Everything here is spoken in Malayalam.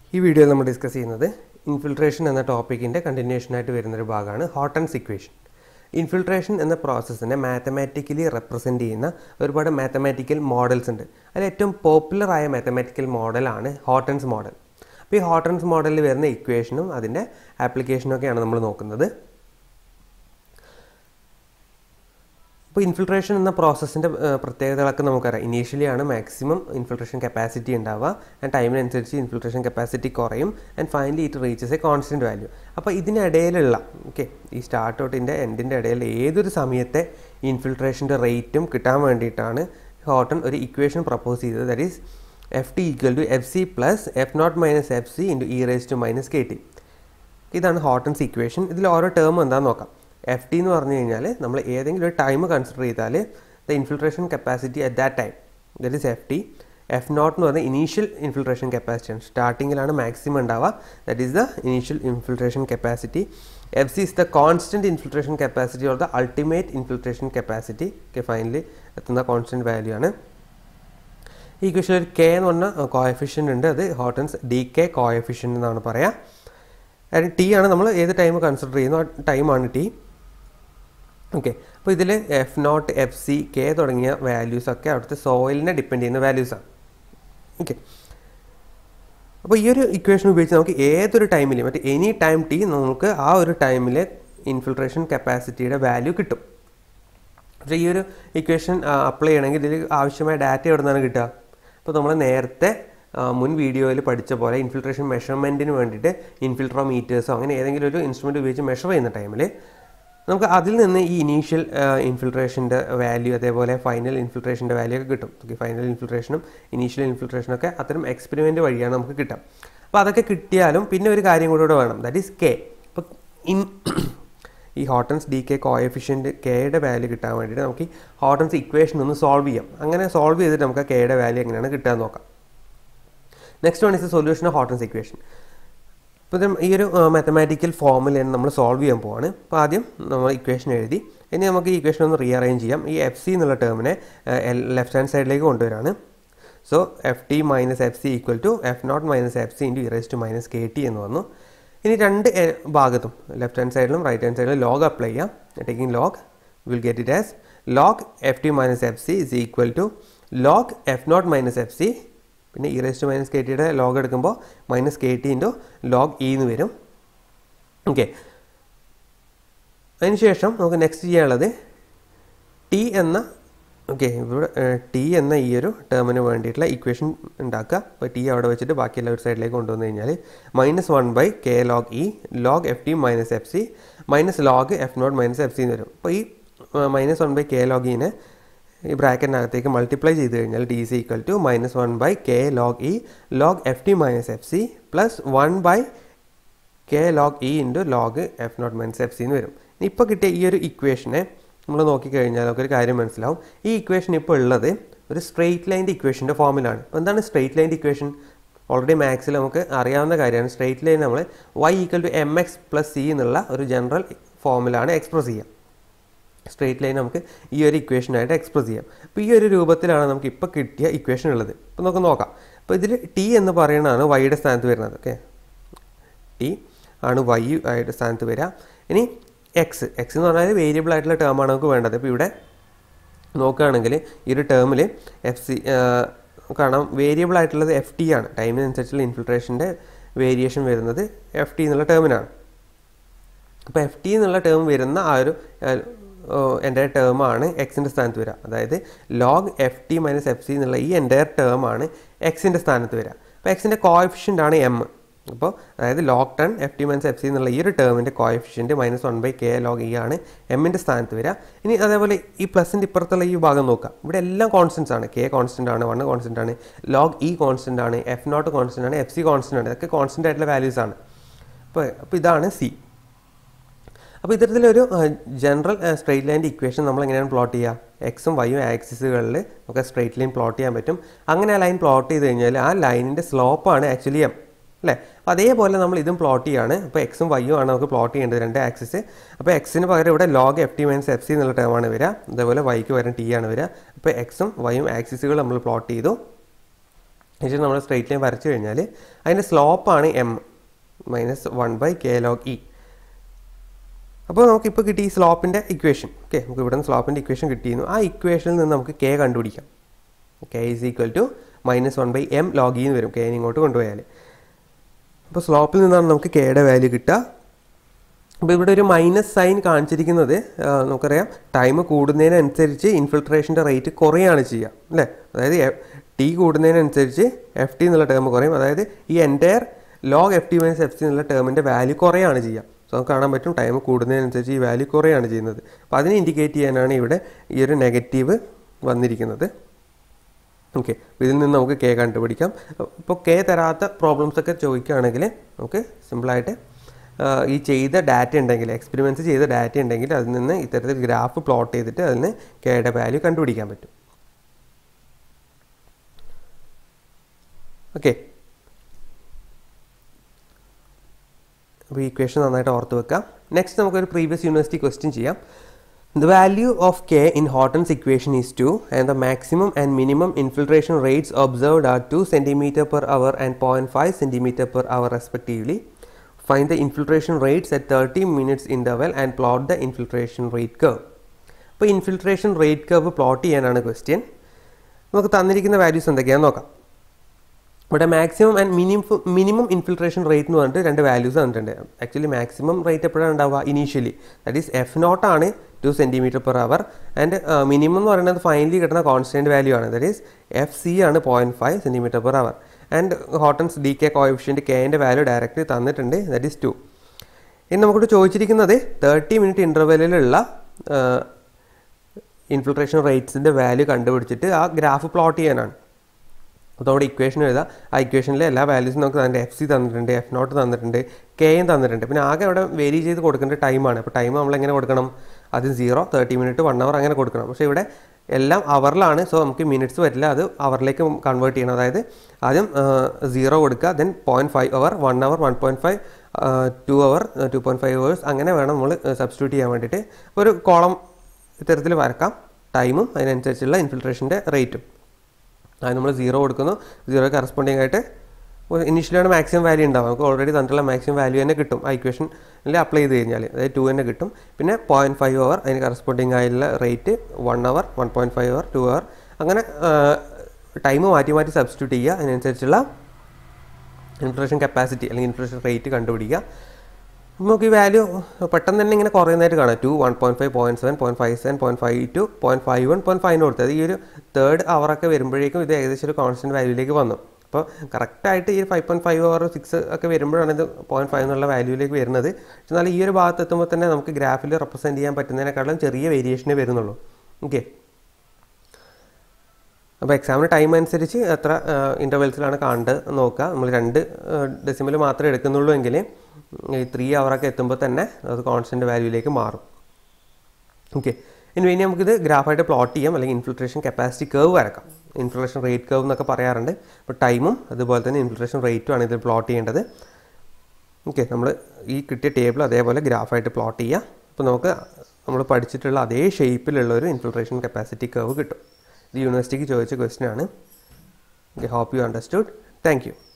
ഈ വീഡിയോയിൽ നമ്മൾ ഡിസ്കസ് ചെയ്യുന്നത് ഇൻഫിൽട്രേഷൻ എന്ന ടോപ്പിക്കിൻ്റെ കണ്ടിന്യൂഷനായിട്ട് വരുന്നൊരു ഭാഗമാണ് ഹോട്ടൺസ് ഇക്വേഷൻ ഇൻഫിൽട്രേഷൻ എന്ന പ്രോസസ്സിനെ മാത്തമാറ്റിക്കലി റെപ്രസെൻറ്റ് ചെയ്യുന്ന ഒരുപാട് മാത്തമാറ്റിക്കൽ മോഡൽസ് ഉണ്ട് അതിൽ ഏറ്റവും പോപ്പുലർ ആയ മാത്തമാറ്റിക്കൽ മോഡലാണ് ഹോട്ടൺസ് മോഡൽ അപ്പോൾ ഈ ഹോട്ടൺസ് മോഡലിൽ വരുന്ന ഇക്വേഷനും അതിൻ്റെ ആപ്ലിക്കേഷനും ഒക്കെയാണ് നമ്മൾ നോക്കുന്നത് അപ്പോൾ ഇൻഫിൽട്രേഷൻ എന്ന പ്രോസസ്സിൻ്റെ പ്രത്യേകതകളൊക്കെ നമുക്കറിയാം ഇനീഷ്യലി ആണ് മാക്സിമം ഇൻഫിൽട്രേഷൻ കപ്പാസിറ്റി ഉണ്ടാവുക ആൻഡ് ടൈമിനനുസരിച്ച് ഇൻഫിൽട്രേഷൻ കപ്പാസിറ്റി കുറയും and finally it reaches a constant value അപ്പോൾ ഇതിനിടയിലുള്ള ഓക്കെ ഈ സ്റ്റാർട്ട് ഔട്ടിൻ്റെ എൻഡിൻ്റെ ഇടയിൽ ഏതൊരു സമയത്തെ ഇൻഫിൽട്രേഷൻ്റെ റേറ്റും കിട്ടാൻ വേണ്ടിയിട്ടാണ് ഹോട്ടൺ ഒരു ഇക്വേഷൻ പ്രപ്പോസ് ചെയ്തത് that is F T equal to F C plus F naught minus F C into E raise to minus K T ഇതാണ് ഹോട്ടൺസ് ഇക്വേഷൻ ഇതിൽ ഓരോ ടേം എന്താണെന്ന് നോക്കാം എഫ് ടി എന്ന് പറഞ്ഞു കഴിഞ്ഞാൽ നമ്മൾ ഏതെങ്കിലും ഒരു ടൈം കൺസിഡർ ചെയ്താൽ the infiltration capacity at that time that is F T F naught എന്ന് പറഞ്ഞാൽ ഇനീഷ്യൽ ഇൻഫിൽട്രേഷൻ കപ്പാസിറ്റി ആണ് സ്റ്റാർട്ടിങ്ങിലാണ് മാക്സിമം ഉണ്ടാവുക that is the initial infiltration capacity F C is the constant infiltration capacity or the ultimate infiltration capacity ഒക്കെ ഫൈനലി എത്തുന്ന കോൺസ്റ്റൻറ്റ് വാല്യൂ ആണ് ഈ ഇക്വേഷനിൽ ഒരു കെ എന്ന് പറഞ്ഞ കോയഫിഷ്യൻ്റ് ഉണ്ട് അത് ഹോട്ടൻസ് ഡി കെ കോയഫിഷ്യൻ്റ് എന്നാണ് പറയുക അതായത് ടി ആണ് നമ്മൾ ഏത് ടൈം കൺസിഡർ ചെയ്യുന്നു ആ ടൈമാണ് ടി ഓക്കെ അപ്പോൾ ഇതിൽ F naught F C K തുടങ്ങിയ വാല്യൂസ് ഒക്കെ അവിടുത്തെ സോയിലിനെ ഡിപ്പെൻഡ് ചെയ്യുന്ന വാല്യൂസാണ് ഓക്കെ അപ്പോൾ ഈ ഒരു ഇക്വേഷൻ ഉപയോഗിച്ച് നമുക്ക് ഏതൊരു ടൈമിലും മറ്റേ എനി ടൈം ടി നമുക്ക് ആ ഒരു ടൈമിലെ ഇൻഫിൽട്രേഷൻ കപ്പാസിറ്റിയുടെ വാല്യൂ കിട്ടും പക്ഷേ ഈ ഒരു ഇക്വേഷൻ അപ്ലൈ ചെയ്യണമെങ്കിൽ ഇതിൽ ആവശ്യമായ ഡാറ്റ എവിടെ നിന്നാണ് കിട്ടുക അപ്പോൾ നമ്മൾ നേരത്തെ മുൻ വീഡിയോയിൽ പഠിച്ച പോലെ ഇൻഫിൽട്രേഷൻ മെഷർമെൻറ്റിന് വേണ്ടിയിട്ട് ഇൻഫിൽട്രോമീറ്റേഴ്സോ അങ്ങനെ ഏതെങ്കിലും ഒരു ഇൻസ്ട്രുമെൻറ്റ് ഉപയോഗിച്ച് മെഷർ ചെയ്യുന്ന ടൈമിൽ നമുക്ക് അതിൽ നിന്ന് ഈ ഇനീഷ്യൽ ഇൻഫിൽട്രേഷൻ്റെ വാല്യൂ അതേപോലെ ഫൈനൽ ഇൻഫിൽട്രേഷൻ്റെ വാല്യൂ ഒക്കെ കിട്ടും ഓക്കെ ഫൈനൽ ഇൻഫിൽട്രേഷനും ഇനീഷ്യൽ ഇൻഫിൽട്രേഷനും ഒക്കെ അത്തരം എക്സ്പെരിമെൻറ്റ് വഴിയാണ് നമുക്ക് കിട്ടുക അപ്പോൾ അതൊക്കെ കിട്ടിയാലും പിന്നെ ഒരു കാര്യം കൂടെ വേണം ദാറ്റ് ഈസ് കെ അപ്പോൾ ഇൻ ഈ ഹോട്ടൻസ് ഡി കെ കോയഫിഷ്യൻറ്റ് കെയുടെ വാല്യൂ കിട്ടാൻ വേണ്ടിയിട്ട് നമുക്ക് ഈ ഹോട്ടൻസ് ഇക്വേഷൻ ഒന്ന് സോൾവ് ചെയ്യാം അങ്ങനെ സോൾവ് ചെയ്തിട്ട് നമുക്ക് കെയുടെ വാല്യൂ എങ്ങനെയാണ് കിട്ടുക നോക്കാം next one is a solution of Horton's equation ഇപ്പോൾ ഈ ഒരു മാത്തമാറ്റിക്കൽ ഫോമിലാണ് നമ്മൾ സോൾവ് ചെയ്യാൻ പോവാണ് അപ്പോൾ ആദ്യം നമ്മൾ ഇക്വേഷൻ എഴുതി ഇനി നമുക്ക് ഈ ഇക്വേഷൻ ഒന്ന് റീഅറേഞ്ച് ചെയ്യാം ഈ എഫ് സി എന്നുള്ള ടേമിനെ ലെഫ്റ്റ് ഹാൻഡ് സൈഡിലേക്ക് കൊണ്ടുവരാണ് so F T minus F C equal to F naught minus F C into E raise to minus K T എന്ന് വന്നു ഇനി രണ്ട് ഭാഗത്തും ലെഫ്റ്റ് ഹാൻഡ് സൈഡിലും റൈറ്റ് ഹാൻഡ് സൈഡിലും ലോഗ് അപ്ലൈ ചെയ്യാം taking log will get it as log F T minus F C is equal to log F naught minus F C പിന്നെ E raise to minus K ടിയുടെ ലോഗ് എടുക്കുമ്പോൾ minus K T into log E എന്ന് വരും ഓക്കെ അതിനുശേഷം നമുക്ക് നെക്സ്റ്റ് ചെയ്യാനുള്ളത് ടി എന്ന ഓക്കെ ഇവിടെ ടി എന്ന ഈ ഒരു ടേമിന് വേണ്ടിയിട്ടുള്ള ഇക്വേഷൻ ഉണ്ടാക്കുക അപ്പോൾ ടി അവിടെ വെച്ചിട്ട് ബാക്കിയെല്ലാം ഒരു സൈഡിലേക്ക് കൊണ്ടുവന്നു കഴിഞ്ഞാൽ minus one by K log E log F T minus F C minus log F naught minus F C എന്ന് വരും അപ്പോൾ ഈ minus one by K log ഇനെ ഈ ബ്രാക്കറ്റിനകത്തേക്ക് മൾട്ടിപ്ലൈ ചെയ്ത് കഴിഞ്ഞാൽ T C equal to minus one by K log E log F T minus F C plus one by K log E into log F naught minus F C എന്ന് വരും ഇപ്പോൾ കിട്ടിയ ഈ ഒരു ഇക്വേഷനെ നമ്മൾ നോക്കിക്കഴിഞ്ഞാൽ നമുക്കൊരു കാര്യം മനസ്സിലാവും ഈ ഇക്വേഷൻ ഇപ്പോൾ ഉള്ളത് ഒരു സ്ട്രെയിറ്റ് ലൈൻ്റെ ഇക്വേഷൻ്റെ ഫോമിലാണ് അപ്പോൾ എന്താണ് സ്ട്രെയിറ്റ് ലൈൻ്റെ ഇക്വേഷൻ ഓൾറെഡി മാത്സിൽ നമുക്ക് അറിയാവുന്ന കാര്യമാണ് സ്ട്രെയിറ്റ് ലൈൻ നമ്മൾ Y equal to M X plus C എന്നുള്ള ഒരു ജനറൽ ഫോമിലാണ് എക്സ്പ്രസ് ചെയ്യുക സ്ട്രെയിറ്റ് ലൈൻ നമുക്ക് ഈ ഒരു ഇക്വേഷനായിട്ട് എക്സ്പ്രസ് ചെയ്യാം അപ്പോൾ ഈ ഒരു രൂപത്തിലാണ് നമുക്ക് ഇപ്പോൾ കിട്ടിയ ഇക്വേഷൻ ഉള്ളത് അപ്പോൾ നമുക്ക് നോക്കാം അപ്പോൾ ഇതിൽ ടി എന്ന് പറയുന്നതാണ് വൈയുടെ സ്ഥാനത്ത് വരുന്നത് ഓക്കെ ടി ആണ് വൈ ആയിട്ട് സ്ഥാനത്ത് വരിക ഇനി എക്സ് എക്സ് എന്ന് പറഞ്ഞാൽ വേരിയബിൾ ആയിട്ടുള്ള ടേമാണ് നമുക്ക് വേണ്ടത് ഇപ്പോൾ ഇവിടെ നോക്കുകയാണെങ്കിൽ ഈ ഒരു ടേമിൽ എഫ് സി കാണാം വേരിയബിൾ ആയിട്ടുള്ളത് എഫ് ടി ആണ് ടൈമിനനുസരിച്ചുള്ള ഇൻഫിൽട്രേഷൻ്റെ വേരിയേഷൻ വരുന്നത് എഫ് ടി എന്നുള്ള ടേമിനാണ് അപ്പോൾ എഫ് ടി എന്നുള്ള ടേം വരുന്ന ആ ഒരു എൻ്റെ ടേമാണ് എക്സിൻ്റെ സ്ഥാനത്ത് വരിക അതായത് log F T minus F C എന്നുള്ള ഈ എൻ്റെ ടേമാണ് എക്സിൻ്റെ സ്ഥാനത്ത് വരിക അപ്പോൾ എക്സിൻ്റെ കോഎഫിഷ്യൻ്റ് ആണ് എം അപ്പോൾ അതായത് log ten F T minus F C എന്നുള്ള ഈ ഒരു ടേമിൻ്റെ coefficient minus one by K log E ആണ് എമ്മിൻ്റെ സ്ഥാനത്ത് വരിക ഇനി അതേപോലെ ഈ പ്ലസിൻ്റെ ഇപ്പുറത്തുള്ള ഈ ഭാഗം നോക്കുക ഇവിടെ എല്ലാം കോൺസ്റ്റൻസ് ആണ് കെ കോൺസ്റ്റൻ്റ് ആണ് വൺ കോൺസ്റ്റൻ്റ് ആണ് ലോഗ് ഇ കോൺസ്റ്റൻ്റ് ആണ് എഫ് നോട്ട് കോൺസ്റ്റൻ്റ് ആണ് എഫ് സി കോൺസ്റ്റൻ്റ് ആണ് ഇതൊക്കെ കോൺസ്റ്റൻ്റ് ആയിട്ടുള്ള വാല്യൂസ് ആണ് അപ്പോൾ അപ്പോൾ ഇതാണ് സി അപ്പോൾ ഇത്തരത്തിലൊരു ജനറൽ സ്ട്രെയിറ്റ് ലൈൻ്റെ ഇക്വേഷൻ നമ്മൾ എങ്ങനെയാണ് പ്ലോട്ട് ചെയ്യുക എക്സും വൈയും ആക്സിസുകളിൽ നമുക്ക് സ്ട്രെയിറ്റ് ലൈൻ പ്ലോട്ട് ചെയ്യാൻ പറ്റും അങ്ങനെ ആ ലൈൻ പ്ലോട്ട് ചെയ്ത് കഴിഞ്ഞാൽ ആ ലൈനിൻ്റെ സ്ലോപ്പാണ് ആക്ച്വലി എം അല്ലേ അപ്പോൾ അതേപോലെ നമ്മൾ ഇതും പ്ലോട്ട് ചെയ്യാണ് അപ്പോൾ എക്സും വൈയും ആണ് നമുക്ക് പ്ലോട്ട് ചെയ്യേണ്ടത് രണ്ട് ആക്സിസ് അപ്പോൾ എക്സിന് പകരം ഇവിടെ log F T minus F C എന്നുള്ള ടേമാണ് വരിക അതേപോലെ വൈക്ക് പകരം ടി ആണ് വരിക അപ്പോൾ എക്സും വൈയും ആക്സിസുകൾ നമ്മൾ പ്ലോട്ട് ചെയ്തു ശേഷം നമ്മൾ സ്ട്രൈറ്റ് ലൈൻ വരച്ചു കഴിഞ്ഞാൽ അതിൻ്റെ സ്ലോപ്പാണ് M minus one by K log E അപ്പോൾ നമുക്കിപ്പോൾ കിട്ടി ഈ സ്ലോപ്പിൻ്റെ ഇക്വേഷൻ ഓക്കെ നമുക്ക് ഇവിടെ നിന്ന് സ്ലോപ്പിൻ്റെ ഇക്വേഷൻ കിട്ടിയിരുന്നു ആ ഇക്വേഷനിൽ നിന്ന് നമുക്ക് കെ കണ്ടുപിടിക്കാം K is equal to minus one by M log എന്ന് വരും കെനെ ഇങ്ങോട്ട് കൊണ്ടുപോയാൽ അപ്പോൾ സ്ലോപ്പിൽ നിന്നാണ് നമുക്ക് കെയുടെ വാല്യൂ കിട്ടുക അപ്പോൾ ഇവിടെ ഒരു മൈനസ് സൈൻ കാണിച്ചിരിക്കുന്നത് ആ, നമുക്കറിയാം ടൈം കൂടുന്നതിനനുസരിച്ച് ഇൻഫിൽട്രേഷൻ്റെ റേറ്റ് കുറയാണ് ചെയ്യുക അല്ലേ അതായത് ടി കൂടുന്നതിനനുസരിച്ച് എഫ് ടി എന്നുള്ള ടേം കുറയും അതായത് ഈ entire log F T minus F T എന്നുള്ള ടേമിൻ്റെ വാല്യൂ കുറയാണ് ചെയ്യുക സോ നമുക്ക് കാണാൻ പറ്റും ടൈം കൂടുന്നതിനനുസരിച്ച് ഈ വാല്യൂ കുറയാണ് ചെയ്യുന്നത് അപ്പോൾ അതിനെ ഇൻഡിക്കേറ്റ് ചെയ്യാനാണ് ഇവിടെ ഈ ഒരു നെഗറ്റീവ് വന്നിരിക്കുന്നത് ഓക്കെ ഇതിൽ നിന്ന് നമുക്ക് കെ കണ്ടുപിടിക്കാം ഇപ്പോൾ കെ തരാത്ത പ്രോബ്ലംസ് ഒക്കെ ചോദിക്കുകയാണെങ്കിൽ നമുക്ക് സിമ്പിളായിട്ട് ഈ ചെയ്ത ഡാറ്റ ഉണ്ടെങ്കിൽ എക്സ്പെരിമെൻറ്റ്സ് ചെയ്ത ഡാറ്റ ഉണ്ടെങ്കിൽ അതിൽ നിന്ന് ഇത്തരത്തിൽ ഗ്രാഫ് പ്ലോട്ട് ചെയ്തിട്ട് അതിന് കെയുടെ വാല്യൂ കണ്ടുപിടിക്കാൻ പറ്റും ഓക്കെ അപ്പോൾ ഈ ഇക്വേഷൻ നന്നായിട്ട് ഓർത്ത് വെക്കാം നെക്സ്റ്റ് നമുക്കൊരു പ്രീവിയസ് യൂണിവേഴ്സിറ്റി ക്വസ്റ്റ്യൻ ചെയ്യാം The value of K in Horton's equation is 2 and the maximum and minimum infiltration rates observed are 2 cm per hour and 0.5 cm per hour respectively. Find the infiltration rates at 30 minutes interval and plot the infiltration rate curve. അപ്പോൾ ഇൻഫിൽട്രേഷൻ റേറ്റ് കർവ് പ്ലോട്ട് ചെയ്യാനാണ് ക്വസ്റ്റ്യൻ നമുക്ക് തന്നിരിക്കുന്ന വാല്യൂസ് എന്തൊക്കെയാണെന്ന് നോക്കാം ഇവിടെ maximum and minimum minimum infiltration rate എന്ന് പറഞ്ഞിട്ട് രണ്ട് വാല്യൂസ് തന്നിട്ടുണ്ട് ആക്ച്വലി മാക്സിമം റേറ്റ് എപ്പോഴാണ് ഉണ്ടാവുക initially that is F naught ആണ് two centimetre per hour and minimum എന്ന് പറയുന്നത് ഫൈനലി കിട്ടുന്ന കോൺസ്റ്റൻറ്റ് വാല്യൂ ആണ് ദാറ്റ് ഈസ് എഫ് സി ആണ് point five centimetre per hour and Horton's decay coefficient കെൻ്റെ വാല്യൂ ഡയറക്റ്റ് തന്നിട്ടുണ്ട് ദാറ്റ് ഈസ് ടു ഇനി നമുക്കിവിടെ ചോദിച്ചിരിക്കുന്നത് തേർട്ടി മിനിറ്റ് ഇൻ്റർവെല്ലിലുള്ള ഇൻഫിൽട്രേഷൻ റേറ്റ്സിൻ്റെ വാല്യൂ കണ്ടുപിടിച്ചിട്ട് ആ ഗ്രാഫ് പ്ലോട്ട് ചെയ്യാനാണ് അപ്പോൾ നമ്മുടെ ഇക്വേഷൻ എഴുതാം ആ ഇക്വേഷനിലെ എല്ലാ വാല്യൂസും നമുക്ക് തന്നിട്ട് എഫ് സി തന്നിട്ടുണ്ട് എഫ് നോട്ട് തന്നിട്ടുണ്ട് കെയും തന്നിട്ടുണ്ട് പിന്നെ ആകെ അവിടെ വേരി ചെയ്ത് കൊടുക്കേണ്ട ടൈമാണ് അപ്പോൾ ടൈം നമ്മൾ എങ്ങനെ കൊടുക്കണം ആദ്യം zero thirty minute one hour അങ്ങനെ കൊടുക്കണം പക്ഷേ ഇവിടെ എല്ലാം അവറിലാണ് സോ നമുക്ക് മിനിറ്റ്സ് പറ്റില്ല അത് അവറിലേക്ക് കൺവേർട്ട് ചെയ്യണം അതായത് ആദ്യം സീറോ കൊടുക്കുക then point five hour one hour one point five two hour two point five hours അങ്ങനെ വേണം നമ്മൾ സബ്സ്റ്റിറ്റ്യൂട്ട് ചെയ്യാൻ വേണ്ടിയിട്ട് ഒരു കോളം ഇത്തരത്തിൽ വരക്കാം ടൈമും അതിനനുസരിച്ചുള്ള ഇൻഫിൽട്രേഷൻ്റെ റേറ്റും അത് നമ്മൾ സീറോ കൊടുക്കുന്നു സീറോ കറസ്പോണ്ടിങ് ആയിട്ട് ഇനീഷ്യലാണ് മാക്സിമം വാല്യൂ ഉണ്ടാവും നമുക്ക് ഓൾറെഡി തന്നിട്ടുള്ള മാക്സിമം വാല്യൂ തന്നെ കിട്ടും ആ ഇക്വേഷനിൽ അപ്ലൈ ചെയ്ത് കഴിഞ്ഞാൽ അതായത് ടു തന്നെ കിട്ടും പിന്നെ പോയിൻറ്റ് ഫൈവ് അവർ അതിന് കറസ്പോണ്ടിങ് ആയിട്ടുള്ള rate one hour one point five hour two hour അങ്ങനെ ടൈം മാറ്റി മാറ്റി സബ്സ്റ്റിറ്റ്യൂട്ട് ചെയ്യുക അതിനനുസരിച്ചുള്ള ഇൻഫ്ലേഷൻ കപ്പാസിറ്റി അല്ലെങ്കിൽ ഇൻഫ്ലേഷൻ റേറ്റ് കണ്ടുപിടിക്കുക നമുക്ക് ഈ വാല്യൂ പെട്ടെന്ന് തന്നെ ഇങ്ങനെ കുറയുന്നതായിട്ട് കാണാം two one point five point seven point five seven point five two point five one point five കൊടുത്തത് ഈ ഒരു തേർഡ് അവറൊക്കെ വരുമ്പോഴേക്കും ഇത് ഏകദേശം ഒരു കോൺസ്റ്റൻറ്റ് വാല്യൂയിലേക്ക് വന്നു അപ്പോൾ കറക്റ്റായിട്ട് ഈ five point five hour six ഒക്കെ വരുമ്പോഴാണ് ഇത് പോയിൻറ്റ് ഫൈവ് എന്നുള്ള വാല്യൂയിലേക്ക് വരുന്നത് എന്നാൽ ഈ ഒരു ഭാഗത്ത് എത്തുമ്പോൾ തന്നെ നമുക്ക് ഗ്രാഫിൽ റെപ്രസെൻറ്റ് ചെയ്യാൻ പറ്റുന്നതിനേക്കാളും ചെറിയ വേരിയേഷനേ വരുന്നുള്ളൂ ഓക്കെ അപ്പോൾ എക്സാമിന് ടൈം അനുസരിച്ച് എത്ര ഇൻ്റർവെൽസിലാണ് കാണേണ്ടത് നോക്കുക നമ്മൾ രണ്ട് ഡെസിമൽ മാത്രമേ എടുക്കുന്നുള്ളൂ എങ്കിൽ ഈ ത്രീ അവറൊക്കെ എത്തുമ്പോൾ തന്നെ അത് കോൺസ്റ്റൻറ്റ് വാല്യൂയിലേക്ക് മാറും ഓക്കെ ഇനി ഇനി നമുക്കിത് ഗ്രാഫായിട്ട് പ്ലോട്ട് ചെയ്യാം അല്ലെങ്കിൽ ഇൻഫിൽട്രേഷൻ കപ്പാസിറ്റി കേവ് വരക്കാം ഇൻഫിൽട്രേഷൻ റേറ്റ് കേവ് എന്നൊക്കെ പറയാറുണ്ട് അപ്പോൾ ടൈമും അതുപോലെ തന്നെ ഇൻഫിൽട്രേഷൻ റേറ്റും ആണ് ഇതിൽ പ്ലോട്ട് ചെയ്യേണ്ടത് ഓക്കെ നമ്മൾ ഈ കിട്ടിയ ടേബിൾ അതേപോലെ ഗ്രാഫായിട്ട് പ്ലോട്ട് ചെയ്യുക അപ്പോൾ നമുക്ക് നമ്മൾ പഠിച്ചിട്ടുള്ള അതേ ഷേപ്പിലുള്ള ഒരു ഇൻഫിൽട്രേഷൻ കപ്പാസിറ്റി കേവ് കിട്ടും ഇത് യൂണിവേഴ്സിറ്റിക്ക് ചോദിച്ച ക്വസ്റ്റ്യൻ ആണ് okay hope you understood thank U